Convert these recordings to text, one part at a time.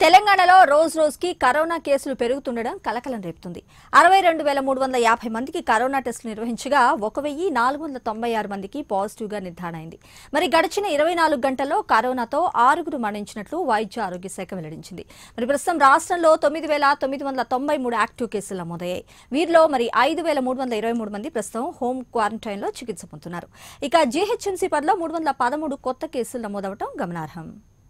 తెలంగాణలో రోజు రోజుకి కరోనా కేసులు పెరుగుతుండడం కలకలం రేపుతుంది అరవై రెండు వేల మూడు వందల యాభై మందికి కరోనా టెస్టులు నిర్వహించగా ఒక వెయ్యి నాలుగు వందల తొంభై ఆరు మందికి పాజిటివ్ గా నిర్ధారణ అయింది మరి గడిచిన ఇరవై నాలుగు గంటల్లో కరోనాతో ఆరుగురు మరణించినట్లు వైద్య ఆరోగ్య శాఖ వెల్లడించింది మరి ప్రస్తుతం రాష్ట్రంలో తొమ్మిది వేల తొమ్మిది వందల తొంభై మూడు యాక్టివ్ కేసులు నమోదయ్యాయి వీరిలో మరి ఐదు వేల మూడు వందల ఇరవై మూడు మంది ప్రస్తుతం హోం క్వారంటైన్ లో చికిత్స పొందుతున్నారు ఇక జీహెచ్ఎంసీ పరిధిలో మూడు వందల పదమూడు కొత్త కేసులు నమోదవడం గమనార్హం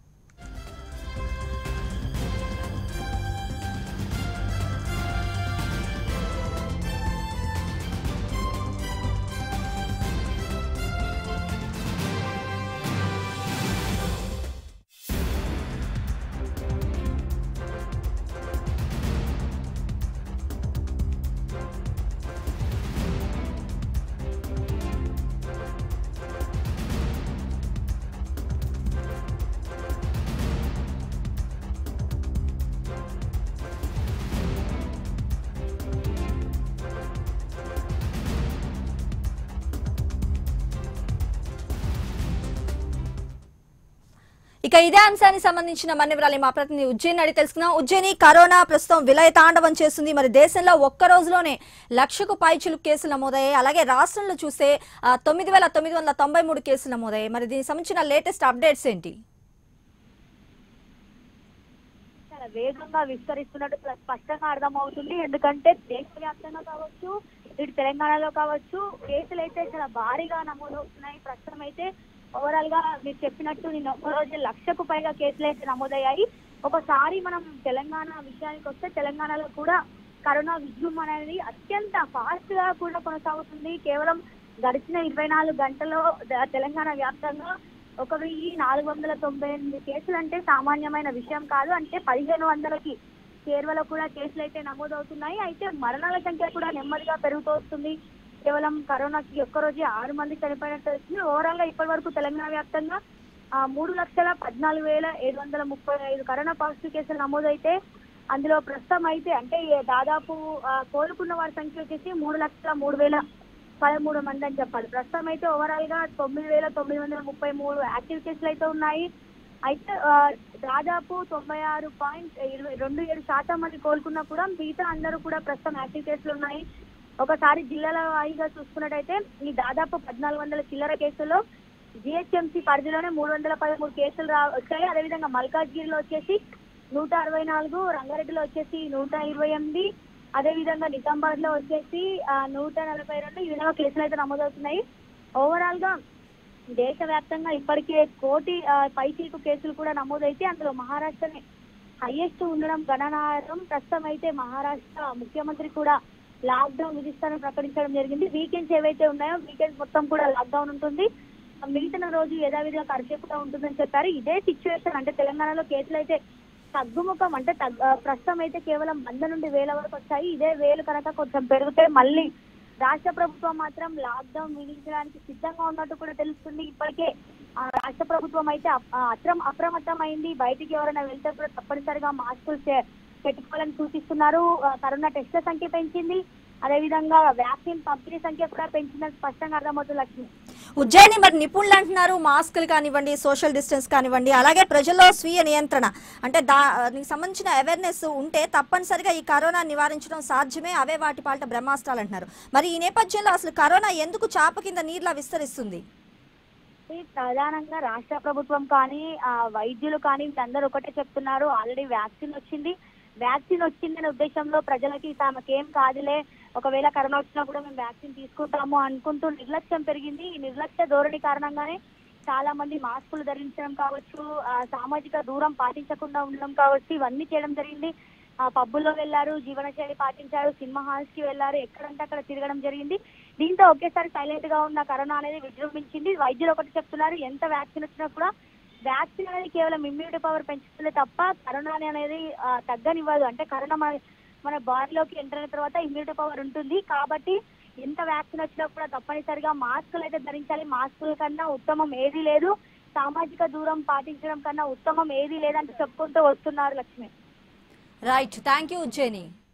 ఇక ఇదే అంశానికి సంబంధించిన మన వివరాలు మా ప్రతినిధి ఉజ్జయిని అడిగి తెలుసుకుందాం ఉజ్జయిని కరోనా ప్రస్తుతం విలయ తాండవం చేస్తుంది మరి దేశంలో ఒక్క రోజులోనే లక్షకు పైచులు కేసులు నమోదయ్యాయి అలాగే రాష్ట్రంలో చూస్తే ఆ, తొమ్మిది వేల తొమ్మిది వందల తొంభై మూడు కేసులు నమోదయ్యాయి మరి దీనికి సంబంధించిన లేటెస్ట్ అప్డేట్స్ ఏంటి చాలా వేగంగా విస్తరిస్తున్నట్టు ప్ర- స్పష్టంగా అర్థమవుతుంది ఎందుకంటే దేశవ్యాప్తంగా కావచ్చు ఇటు తెలంగాణలో కావచ్చు కేసులు అయితే చాలా భారీగా నమోదవుతున్నాయి ప్రస్తుతం అయితే ఓవరాల్ గా మీరు చెప్పినట్టు నిన్న ఒక్క రోజు లక్షకు పైగా కేసులు అయితే నమోదయ్యాయి ఒకసారి మనం తెలంగాణ విషయానికి వస్తే తెలంగాణలో కూడా కరోనా విజృంభణ అనేది అత్యంత ఫాస్ట్ గా కూడా కొనసాగుతుంది కేవలం గడిచిన ఇరవై నాలుగు గంటల్లో ద- తెలంగాణ వ్యాప్తంగా ఒక వెయ్యి నాలుగు వందల తొంభై ఎనిమిది కేసులు అంటే సామాన్యమైన విషయం కాదు అంటే పదిహేను వందలకి చేరువలో కూడా కేసులు అయితే నమోదవుతున్నాయి అయితే మరణాల సంఖ్య కూడా నెమ్మదిగా పెరుగుతూ వస్తుంది కేవలం కరోనాకి ఒక్క రోజే ఆరు మంది చనిపోయినట్టు వచ్చింది ఓవరాల్ గా ఇప్పటి వరకు తెలంగాణ వ్యాప్తంగా ఆ, మూడు లక్షల పద్నాలుగు వేల ఏడు వందల ముప్పై ఐదు కరోనా పాజిటివ్ కేసులు నమోదైతే అందులో ప్రస్తుతం అయితే అంటే ఈ దాదాపు ఆ, కోలుకున్న వారి సంఖ్య వచ్చేసి మూడు లక్షల మూడు వేల పదమూడు మంది అని చెప్పాలి ప్రస్తుతం అయితే ఓవరాల్ గా తొమ్మిది వేల తొమ్మిది వందల ముప్పై మూడు యాక్టివ్ కేసులు అయితే ఉన్నాయి అయితే ఆ, దాదాపు తొంభై ఆరు పాయింట్ ఇరవై రెండు ఏడు శాతం మంది కోలుకున్నా కూడా మిగతా అందరూ కూడా ప్రస్తుతం యాక్టివ్ కేసులు ఉన్నాయి ఒకసారి జిల్లాల వారీగా చూసుకున్నట్టయితే ఈ దాదాపు పద్నాలుగు వందల చిల్లర కేసుల్లో జిహెచ్ఎంసీ పరిధిలోనే మూడు వందల పదమూడు కేసులు రా వచ్చాయి అదేవిధంగా మల్కాజ్గిరిలో వచ్చేసి నూట అరవై నాలుగు రంగారెడ్డిలో వచ్చేసి నూట ఇరవై ఎనిమిది అదేవిధంగా నిజామాబాద్ లో వచ్చేసి ఆ, నూట నలభై రెండు ఈ విధంగా కేసులు అయితే నమోదవుతున్నాయి ఓవరాల్ గా దేశవ్యాప్తంగా ఇప్పటికే కోటి ఆ, పైచీకు కేసులు కూడా నమోదైతే అందులో మహారాష్ట్రనే హైయెస్ట్ ఉండడం గణనాథం ప్రస్తుతం అయితే మహారాష్ట్ర ముఖ్యమంత్రి కూడా లాక్డౌన్ విధిస్తారని ప్రకటించడం జరిగింది వీకెండ్స్ ఏవైతే ఉన్నాయో వీకెండ్స్ మొత్తం కూడా లాక్డౌన్ ఉంటుంది మిగతా రోజు యథావిధిగా కర్ఫ్యూ కూడా ఉంటుందని చెప్పారు ఇదే సిచ్యువేషన్ అంటే తెలంగాణలో కేసులు అయితే తగ్గుముఖం అంటే తగ్గ ఆ, ప్రస్తుతం అయితే కేవలం వంద నుండి వేల వరకు వచ్చాయి ఇదే వేలు కనుక కొంచెం పెరిగితే మళ్ళీ రాష్ట్ర ప్రభుత్వం మాత్రం లాక్డౌన్ విధించడానికి సిద్ధంగా ఉన్నట్టు కూడా తెలుస్తుంది ఇప్పటికే ఆ, రాష్ట్ర ప్రభుత్వం అయితే అప్- ఆ, అప్రమ అప్రమత్తమైంది బయటికి ఎవరైనా వెళ్తే కూడా తప్పనిసరిగా మాస్కులు చే- పెట్టుకోవాలని సూచిస్తున్నారు ఆ, కరోనా టెస్ట్ల సంఖ్య పెంచింది అదేవిధంగా వ్యాక్సిన్ పంపిణీ సంఖ్య కూడా పెంచిందని స్పష్టంగా అర్థమవుతుంది లక్ష్మి ఉజ్జయిని మరి నిపుణులు అంటున్నారు మాస్కులు కానివ్వండి సోషల్ డిస్టెన్స్ కానివ్వండి అలాగే ప్రజల్లో స్వీయ నియంత్రణ అంటే దా దీనికి సంబంధించిన అవేర్నెస్ ఉంటే తప్పనిసరిగా ఈ కరోనా నివారించడం సాధ్యమే అవే వాటి పాల్ట బ్రహ్మాస్త్రాలు అంటున్నారు మరి ఈ నేపథ్యంలో అసలు కరోనా ఎందుకు చాప కింద నీర్లా విస్తరిస్తుంది ఈ ప్రధానంగా రాష్ట్ర ప్రభుత్వం కానీ ఆ, వైద్యులు కానీ వీళ్ళందరూ ఒకటే చెప్తున్నారు ఆల్రెడీ వ్యాక్సిన్ వచ్చింది వ్యాక్సిన్ వచ్చిందనే ఉద్దేశంలో ప్రజలకి తమకేం కాదులే ఒకవేళ కరోనా వచ్చినా కూడా మేము వ్యాక్సిన్ తీసుకుంటాము అనుకుంటూ నిర్లక్ష్యం పెరిగింది ఈ నిర్లక్ష్య ధోరణి కారణంగానే చాలా మంది మాస్కులు ధరించడం కావచ్చు ఆ, సామాజిక దూరం పాటించకుండా ఉండడం కావచ్చు ఇవన్నీ చేయడం జరిగింది ఆ పబ్బుల్లో వెళ్ళారు జీవనశైలి పాటించారు సినిమా హాల్స్ కి వెళ్ళారు ఎక్కడంటే అక్కడ తిరగడం జరిగింది దీంతో ఒకేసారి సైలెంట్ గా ఉన్న కరోనా అనేది విజృంభించింది వైద్యులు ఒకటి చెప్తున్నారు ఎంత వ్యాక్సిన్ వచ్చినా కూడా వ్యాక్సిన్ అనేది కేవలం ఇమ్యూనిటీ పవర్ పెంచుతుంది తప్ప కరోనా అనేది ఆ, తగ్గనివ్వదు అంటే కరోనా మన మన బాడీలోకి ఎంటర్ అయిన తర్వాత ఇమ్యూనిటీ పవర్ ఉంటుంది కాబట్టి ఎంత వ్యాక్సిన్ వచ్చినా కూడా తప్పనిసరిగా మాస్కులు అయితే ధరించాలి మాస్కుల కన్నా ఉత్తమం ఏది లేదు సామాజిక దూరం పాటించడం కన్నా ఉత్తమం ఏది లేదంటే చెప్పుకుంటూ వస్తున్నారు Lakshmi right thank you Ujjaini